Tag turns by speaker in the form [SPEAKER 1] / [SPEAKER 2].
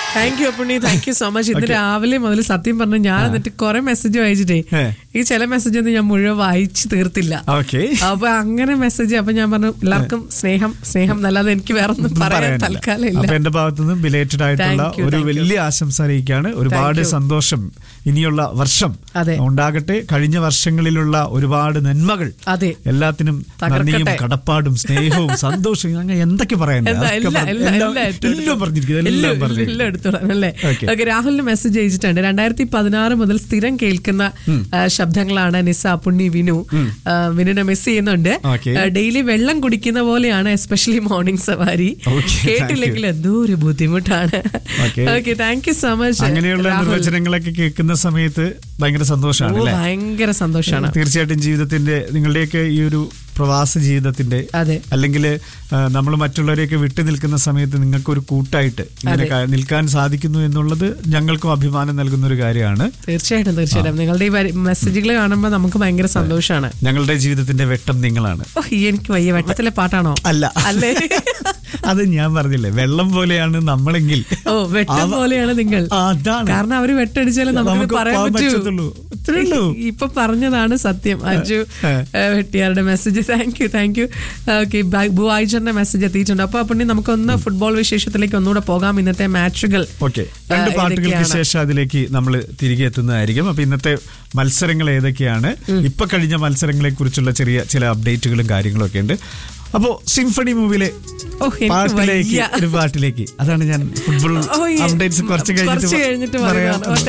[SPEAKER 1] Thank you Appunni thank you so much ഇന്ന് രാവിലെ മുതൽ സത്യം പറഞ്ഞു ഞാൻ എന്നിട്ട് കുറെ മെസ്സേജ് വായിച്ചിട്ടേ
[SPEAKER 2] ഏ.
[SPEAKER 1] ഈ ചില മെസ്സേജ് ഒന്നും ഞാൻ മുഴുവൻ വായിച്ചു തീർത്തില്ല
[SPEAKER 2] ഓക്കെ
[SPEAKER 1] അപ്പൊ അങ്ങനെ മെസ്സേജ് അപ്പൊ ഞാൻ പറഞ്ഞു എല്ലാവർക്കും സ്നേഹം സ്നേഹം എന്നല്ലാതെ എനിക്ക് വേറെ ഒന്നും പറയാൻ തൽക്കാലം ഇല്ല
[SPEAKER 2] അപ്പൊ എന്റെ ഭാഗത്തു നിന്നും ബിലേറ്റഡ് ആയിട്ടുള്ള
[SPEAKER 1] Thank you,
[SPEAKER 2] ഒരു
[SPEAKER 1] thank you.
[SPEAKER 2] വലിയ ആശംസ അറിയിക്കുകയാണ് ഒരുപാട്
[SPEAKER 1] you.
[SPEAKER 2] സന്തോഷം ഇനിയുള്ള വർഷം
[SPEAKER 1] അതെ.
[SPEAKER 2] ഉണ്ടാകട്ടെ കഴിഞ്ഞ വർഷങ്ങളിലുള്ള ഒരുപാട് നന്മകൾ
[SPEAKER 1] അതെ
[SPEAKER 2] എല്ലാത്തിനും
[SPEAKER 1] തകർക്കട്ടെ.
[SPEAKER 2] നന്ദിയും കടപ്പാടും സ്നേഹവും സന്തോഷവും അങ്ങനെ എന്തൊക്കെ പറയാനുണ്ട്
[SPEAKER 1] എന്താ,
[SPEAKER 2] അതൊക്കെ
[SPEAKER 1] എല്ലാം,
[SPEAKER 2] പറ-
[SPEAKER 1] എല്ലാം,
[SPEAKER 2] എല്ലാം-
[SPEAKER 1] എല്ലാം ഏറ്റെടുത്തു.
[SPEAKER 2] എല്ലാം പറഞ്ഞിരിക്കുന്നു
[SPEAKER 1] എല്ലാം-
[SPEAKER 2] എല്ലാം
[SPEAKER 1] എല്ലാം
[SPEAKER 2] പറഞ്ഞിരിക്കുന്നു
[SPEAKER 1] എടുത്തോളാം അല്ലേ
[SPEAKER 2] Okay.
[SPEAKER 1] ഓക്കെ രാഹുലിന് മെസ്സേജ് അയച്ചിട്ടുണ്ട് രണ്ടായിരത്തി പതിനാറ് മുതൽ സ്ഥിരം കേൾക്കുന്ന ആ, ശബ്ദങ്ങളാണ് നിസ പുണ്ണി വിനു ആ, വിനുനെ മിസ് ചെയ്യുന്നുണ്ട്
[SPEAKER 2] Okay.
[SPEAKER 1] ഡെയിലി വെള്ളം കുടിക്കുന്ന പോലെയാണ് എസ്പെഷ്യലി മോർണിംഗ് സവാരി
[SPEAKER 2] Okay, thank
[SPEAKER 1] കേട്ടില്ലെങ്കിൽ എന്തോ ഒരു ബുദ്ധിമുട്ടാണ്
[SPEAKER 2] Okay.
[SPEAKER 1] Okay thank you so much
[SPEAKER 2] അങ്ങനെയുള്ള നിർവചനങ്ങളൊക്കെ കേൾക്കുന്ന സമയത്ത് ഭയങ്കര സന്തോഷമാണ് അല്ലേ
[SPEAKER 1] ഭയങ്കര സന്തോഷമാണ്
[SPEAKER 2] തീർച്ചയായിട്ടും ജീവിതത്തിന്റെ നിങ്ങളുടെയൊക്കെ ഈ ഒരു പ്രവാസ ജീവിതത്തിന്റെ
[SPEAKER 1] അതെ
[SPEAKER 2] അല്ലെങ്കിൽ നമ്മൾ മറ്റുള്ളവരെയൊക്കെ വിട്ടു നിൽക്കുന്ന സമയത്ത് നിങ്ങൾക്ക് ഒരു കൂട്ടായിട്ട് ഇങ്ങനെ ക- നിൽക്കാൻ സാധിക്കുന്നു എന്നുള്ളത് ഞങ്ങൾക്കും അഭിമാനം നൽകുന്ന ഒരു കാര്യമാണ്
[SPEAKER 1] തീർച്ചയായിട്ടും തീർച്ചയായിട്ടും നിങ്ങളുടെ ഈ മെസ്സേജുകൾ കാണുമ്പോൾ നമുക്ക് ഭയങ്കര സന്തോഷമാണ്
[SPEAKER 2] ഞങ്ങളുടെ ജീവിതത്തിന്റെ വെട്ടം നിങ്ങളാണ്
[SPEAKER 1] ഓ ഈ എനിക്ക് വയ്യ വെട്ടത്തിലെ പാട്ടാണോ
[SPEAKER 2] അല്ല
[SPEAKER 1] അല്ലേ
[SPEAKER 2] അത് ഞാൻ പറഞ്ഞില്ലേ വെള്ളം പോലെയാണ് നമ്മളെങ്കിൽ
[SPEAKER 1] ഓ വെട്ടം
[SPEAKER 2] അവ-
[SPEAKER 1] പോലെയാണ് നിങ്ങൾ
[SPEAKER 2] അതാണ്
[SPEAKER 1] കാരണം അവര് വെട്ടടിച്ചാലും നമുക്ക്
[SPEAKER 2] നമുക്ക്
[SPEAKER 1] പറയാൻ
[SPEAKER 2] പോകാൻ
[SPEAKER 1] പറ്റൂ
[SPEAKER 2] പറ്റത്തുള്ളൂ. ഇത്രേ ഉള്ളൂ.
[SPEAKER 1] ഇപ്പൊ പറഞ്ഞതാണ് സത്യം അജു
[SPEAKER 2] ഏ.
[SPEAKER 1] ഏ, വെട്ടിയാരുടെ message thank you thank you okay ബുവായിച്ചറിന്റെ മെസ്സേജ് എത്തിയിട്ടുണ്ട് അപ്പൊ പിന്നെ നമുക്ക് ഒന്ന് ഫുട്ബോൾ വിശേഷത്തിലേക്ക് ഒന്നുകൂടെ പോകാം ഇന്നത്തെ മാച്ചുകൾ
[SPEAKER 2] ഓക്കെ രണ്ട്
[SPEAKER 1] ആ,
[SPEAKER 2] പാട്ടുകൾക്ക്
[SPEAKER 1] ഏതൊക്കെയാണ്?
[SPEAKER 2] ശേഷം അതിലേക്ക് നമ്മൾ തിരികെ എത്തുന്നതായിരിക്കും അപ്പൊ ഇന്നത്തെ മത്സരങ്ങൾ ഏതൊക്കെയാണ് ഇപ്പൊ കഴിഞ്ഞ മത്സരങ്ങളെ കുറിച്ചുള്ള ചെറിയ ചില അപ്ഡേറ്റുകളും കാര്യങ്ങളും ഒക്കെ ഉണ്ട് അപ്പോ സിംഫണി മൂവിയിലെ
[SPEAKER 1] ഓ, എനിക്ക്
[SPEAKER 2] പാട്ടിലേക്ക്
[SPEAKER 1] വയ്യ.
[SPEAKER 2] ഒരു പാട്ടിലേക്ക് അതാണ് ഞാൻ ഫുട്ബോൾ
[SPEAKER 1] ഓ, ഈ-
[SPEAKER 2] അപ്ഡേറ്റ്സ് കുറച്ച്
[SPEAKER 1] കുറച്ച്
[SPEAKER 2] കഴിഞ്ഞിട്ട്
[SPEAKER 1] കഴിഞ്ഞിട്ട്
[SPEAKER 2] പറയാം
[SPEAKER 1] പറയുന്നതാണ്. ഓ,